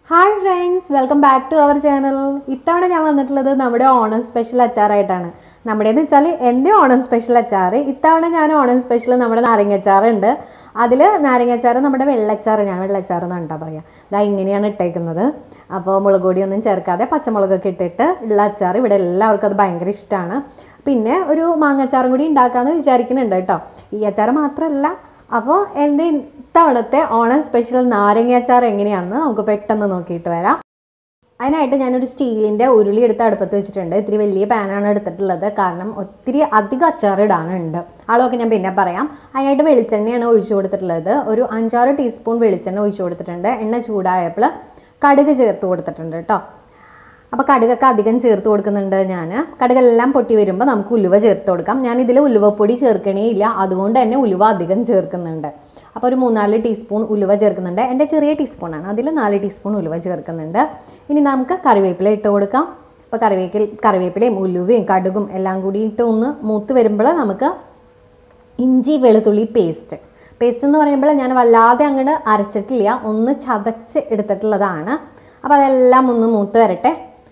hi friends welcome back to our channel ഇത്തവണ ഞാൻ വന്നിട്ടുള്ളത് നമ്മുടെ ഓണം സ്പെഷ്യൽ അച്ചാറായിട്ടാണ് നമ്മുടേന്ന് വെച്ചാൽ എൻ്റെ ഓണം സ്പെഷ്യൽ അച്ചാർ ഇത്തവണ ഞാൻ ഓണം സ്പെഷ്യൽ നമ്മുടെ നാരങ്ങച്ചാറുണ്ട് അതിൽ നാരങ്ങച്ചാറ് നമ്മുടെ വെള്ളച്ചാറ് ഞാൻ വെള്ളച്ചാറ് എന്നാണ് കേട്ടോ പറയുക ഇതാ ഇങ്ങനെയാണ് ഇട്ടേക്കുന്നത് അപ്പോൾ മുളക് പൊടിയൊന്നും ചേർക്കാതെ പച്ചമുളകൊക്കെ ഇട്ടിട്ട് ഉള്ള അച്ചാർ ഇവിടെ എല്ലാവർക്കും അത് ഭയങ്കര ഇഷ്ടമാണ് പിന്നെ ഒരു മാങ്ങച്ചാറും കൂടി ഉണ്ടാക്കാമെന്ന് വിചാരിക്കുന്നുണ്ട് കേട്ടോ ഈ അച്ചാർ മാത്രമല്ല അപ്പോൾ എൻ്റെ ഇത്തവണത്തെ ഓണം സ്പെഷ്യൽ നാരങ്ങ അച്ചാർ എങ്ങനെയാണെന്ന് നമുക്ക് പെട്ടെന്ന് നോക്കിയിട്ട് വരാം അതിനായിട്ട് ഞാനൊരു സ്റ്റീലിൻ്റെ ഉരുളി എടുത്ത് അടുപ്പത്ത് വെച്ചിട്ടുണ്ട് ഇത്തിരി വലിയ പാനാണ് എടുത്തിട്ടുള്ളത് കാരണം ഒത്തിരി അധികം അച്ചാർ ഇടാനുണ്ട് അളവൊക്കെ ഞാൻ പിന്നെ പറയാം അതിനായിട്ട് വെളിച്ചെണ്ണയാണ് ഒഴിച്ചു കൊടുത്തിട്ടുള്ളത് ഒരു അഞ്ചാറ് ടീസ്പൂൺ വെളിച്ചെണ്ണ ഒഴിച്ചു കൊടുത്തിട്ടുണ്ട് എണ്ണ ചൂടായപ്പോൾ കടുക് ചേർത്ത് കൊടുത്തിട്ടുണ്ട് കേട്ടോ അപ്പോൾ കടുകൊക്കെ അധികം ചേർത്ത് കൊടുക്കുന്നുണ്ട് ഞാൻ കടുകെല്ലാം പൊട്ടി വരുമ്പോൾ നമുക്ക് ഉലുവ ചേർത്ത് കൊടുക്കാം ഞാൻ ഇതിൽ ഉലുവപ്പൊടി ചേർക്കണേ ഇല്ല അതുകൊണ്ട് തന്നെ ഉലുവ അധികം ചേർക്കുന്നുണ്ട് അപ്പോൾ ഒരു മൂന്നാല് ടീസ്പൂൺ ഉലുവ ചേർക്കുന്നുണ്ട് എൻ്റെ ചെറിയ ടീസ്പൂണാണ് അതിൽ നാല് ടീസ്പൂൺ ഉലുവ ചേർക്കുന്നുണ്ട് ഇനി നമുക്ക് കറിവേപ്പില ഇട്ട് കൊടുക്കാം അപ്പോൾ കറിവേപ്പിൽ കറിവേപ്പിലയും ഉലുവയും കടുകും എല്ലാം കൂടി ഇട്ട് ഒന്ന് മൂത്ത് വരുമ്പോൾ നമുക്ക് ഇഞ്ചി വെളുത്തുള്ളി പേസ്റ്റ് പേസ്റ്റ് എന്ന് പറയുമ്പോൾ ഞാൻ വല്ലാതെ അങ്ങോട്ട് അരച്ചിട്ടില്ല ഒന്ന് ചതച്ച് എടുത്തിട്ടുള്ളതാണ് അപ്പോൾ അതെല്ലാം ഒന്ന് മൂത്ത് വരട്ടെ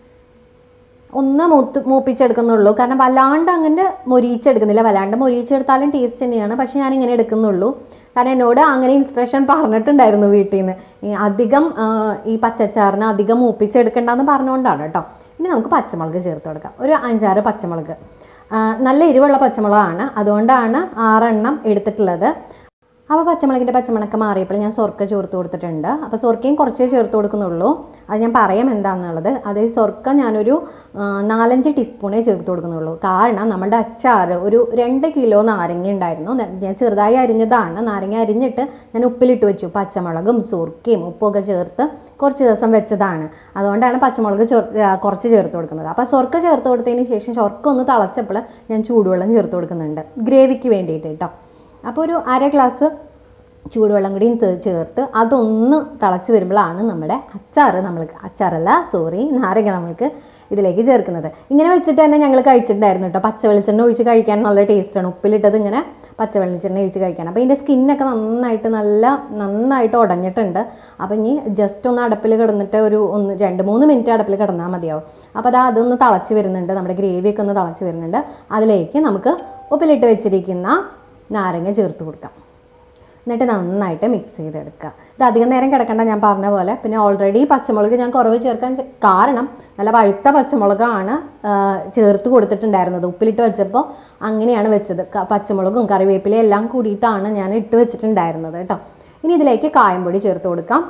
ഒന്ന് മൂത്ത് മൂപ്പിച്ചെടുക്കുന്നുള്ളൂ കാരണം വല്ലാണ്ട് അങ്ങനെ മൊരിയിച്ചെടുക്കുന്നില്ല വല്ലാണ്ട് മൊരിയിച്ചെടുത്താലും ടേസ്റ്റ് തന്നെയാണ് പക്ഷേ ഞാൻ ഇങ്ങനെ എടുക്കുന്നുള്ളൂ കാരണം എന്നോട് അങ്ങനെ ഇൻസ്ട്രക്ഷൻ പറഞ്ഞിട്ടുണ്ടായിരുന്നു വീട്ടിൽ നിന്ന് ഈ അധികം ആ, ഈ പച്ചച്ചാറിന് അധികം മൂപ്പിച്ചെടുക്കണ്ടെന്ന് പറഞ്ഞുകൊണ്ടാണ് കേട്ടോ ഇനി നമുക്ക് പച്ചമുളക് ചേർത്ത് കൊടുക്കാം ഒരു അഞ്ചാറ് പച്ചമുളക് ആ, നല്ല എരിവുള്ള പച്ചമുളകാണ് അതുകൊണ്ടാണ് ആറെണ്ണം എടുത്തിട്ടുള്ളത് അപ്പോൾ പച്ചമുളകിൻ്റെ പച്ചമുളക്ക് മാറിയപ്പോൾ ഞാൻ സൊർക്ക ചേർത്ത് കൊടുത്തിട്ടുണ്ട് അപ്പോൾ സൊർക്കയും കുറച്ചേ ചേർത്ത് കൊടുക്കുന്നുള്ളൂ അത് ഞാൻ പറയാം എന്താണെന്നുള്ളത് അത് ഈ സൊർക്ക ഞാനൊരു ആ, നാലഞ്ച് ടീസ്പൂണേ ചേർത്ത് കൊടുക്കുന്നുള്ളൂ കാരണം നമ്മുടെ അച്ചാർ ഒരു രണ്ട് കിലോ നാരങ്ങ ഉണ്ടായിരുന്നു ന- ഞാൻ ചെറുതായി അരിഞ്ഞതാണ് നാരങ്ങ അരിഞ്ഞിട്ട് ഞാൻ ഉപ്പിലിട്ട് വെച്ചു പച്ചമുളകും സുർക്കയും ഉപ്പൊക്കെ ചേർത്ത് കുറച്ച് ദിവസം വെച്ചതാണ് അതുകൊണ്ടാണ് പച്ചമുളക് ചേർ ആ, കുറച്ച് ചേർത്ത് കൊടുക്കുന്നത് അപ്പോൾ സൊർക്ക ചേർത്ത് കൊടുത്തതിന് ശേഷം സൊർക്ക ഒന്ന് തിളച്ചപ്പോൾ ഞാൻ ചൂടുവെള്ളം ചേർത്ത് കൊടുക്കുന്നുണ്ട് ഗ്രേവിക്ക് വേണ്ടിയിട്ട് കേട്ടോ അപ്പോൾ ഒരു അര ഗ്ലാസ് ചൂടുവെള്ളം കൂടിയും തേ- ചേർത്ത് അതൊന്ന് തിളച്ച് വരുമ്പോഴാണ് നമ്മുടെ അച്ചാർ നമ്മൾ അച്ചാറല്ല സോറി നാരങ്ങ നമ്മൾക്ക് ഇതിലേക്ക് ചേർക്കുന്നത് ഇങ്ങനെ വെച്ചിട്ട് തന്നെ ഞങ്ങൾ കഴിച്ചിട്ടുണ്ടായിരുന്നു കേട്ടോ പച്ച വെളിച്ചെണ്ണ ഒഴിച്ച് കഴിക്കാൻ നല്ല ടേസ്റ്റാണ് ഉപ്പിലിട്ടത് ഇങ്ങനെ പച്ച വെളിച്ചെണ്ണ ഒഴിച്ച് കഴിക്കാൻ അപ്പോൾ ഇതിൻ്റെ സ്കിന്നൊക്കെ നന്നായിട്ട് നല്ല നന്നായിട്ട് ഉടഞ്ഞിട്ടുണ്ട് അപ്പോൾ ഇനി ജസ്റ്റ് ഒന്ന് അടുപ്പിൽ കിടന്നിട്ട് ഒരു ഒന്ന് രണ്ട് മൂന്ന് മിനിറ്റ് അടുപ്പിൽ കിടന്നാൽ മതിയാവും അപ്പോൾ അത് അതൊന്ന് തിളച്ച് വരുന്നുണ്ട് നമ്മുടെ ഗ്രേവിയൊക്കെ ഒന്ന് തിളച്ച് വരുന്നുണ്ട് അതിലേക്ക് നമുക്ക് ഉപ്പിലിട്ട് വെച്ചിരിക്കുന്ന നാരങ്ങ ചേർത്ത് കൊടുക്കാം എന്നിട്ട് നന്നായിട്ട് മിക്സ് ചെയ്തെടുക്കുക ഇത് അധികം നേരം കിടക്കണ്ട ഞാൻ പറഞ്ഞ പോലെ പിന്നെ ഓൾറെഡി പച്ചമുളക് ഞാൻ കുറവ് ചേർക്കാൻ ചെ- കാരണം നല്ല പഴുത്ത പച്ചമുളകാണ് ആ, ചേർത്ത് കൊടുത്തിട്ടുണ്ടായിരുന്നത് ഉപ്പിലിട്ട് വെച്ചപ്പോൾ അങ്ങനെയാണ് വെച്ചത് ക- പച്ചമുളകും കറിവേപ്പിലയും എല്ലാം കൂടിയിട്ടാണ് ഞാൻ ഇട്ട് വെച്ചിട്ടുണ്ടായിരുന്നത് കേട്ടോ ഇനി ഇതിലേക്ക് കായംപൊടി ചേർത്ത് കൊടുക്കാം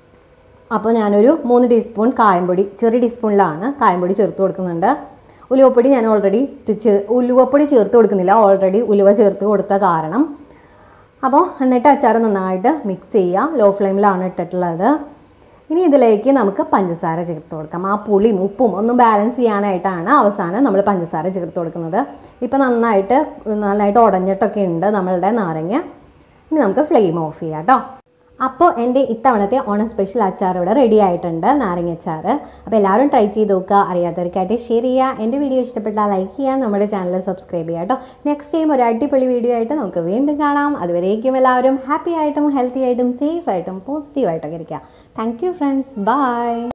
അപ്പോൾ ഞാനൊരു മൂന്ന് ടീസ്പൂൺ കായംപൊടി ചെറിയ ടീസ്പൂണിലാണ് കായംപൊടി ചേർത്ത് കൊടുക്കുന്നുണ്ട് ഉലുവപ്പൊടി ഞാൻ ഓൾറെഡി ഉലുവപ്പൊടി ചേർത്ത് കൊടുക്കുന്നില്ല ഓൾറെഡി ഉലുവ ചേർത്ത് കൊടുത്ത കാരണം അപ്പോൾ എന്നിട്ട് അച്ചാർ നന്നായിട്ട് മിക്സ് ചെയ്യുക ലോ ഫ്ലെയിമിലാണ് ഇട്ടിട്ടുള്ളത് ഇനി ഇതിലേക്ക് നമുക്ക് പഞ്ചസാര ചേർത്ത് കൊടുക്കാം ആ പുളിയും ഉപ്പും ഒന്നും ബാലൻസ് ചെയ്യാനായിട്ടാണ് അവസാനം നമ്മൾ പഞ്ചസാര ചേർത്ത് കൊടുക്കുന്നത് ഇപ്പം നന്നായിട്ട് നന്നായിട്ട് ഉടഞ്ഞിട്ടൊക്കെ ഉണ്ട് നമ്മളുടെ നാരങ്ങ ഇനി നമുക്ക് ഫ്ലെയിം ഓഫ് ചെയ്യാം കേട്ടോ അപ്പോൾ എൻ്റെ ഇത്തവണത്തെ ഓണം സ്പെഷ്യൽ അച്ചാർ ഇവിടെ റെഡി ആയിട്ടുണ്ട് നാരങ്ങ അച്ചാർ അപ്പോൾ എല്ലാവരും ട്രൈ ചെയ്ത് നോക്കുക അറിയാത്തവർക്കായിട്ട് ഷെയർ ചെയ്യുക എൻ്റെ വീഡിയോ ഇഷ്ടപ്പെട്ടാൽ ലൈക്ക് ചെയ്യുക നമ്മുടെ ചാനൽ സബ്സ്ക്രൈബ് ചെയ്യുക കേട്ടോ നെക്സ്റ്റ് ടൈം ഒരു അടിപൊളി വീഡിയോ ആയിട്ട് നമുക്ക് വീണ്ടും കാണാം അതുവരേക്കും എല്ലാവരും ഹാപ്പി ആയിട്ടും ഹെൽത്തി ആയിട്ടും സേഫ് ആയിട്ടും പോസിറ്റീവായിട്ടൊക്കെ ഇരിക്കുക താങ്ക് യു ഫ്രണ്ട്സ് ബൈ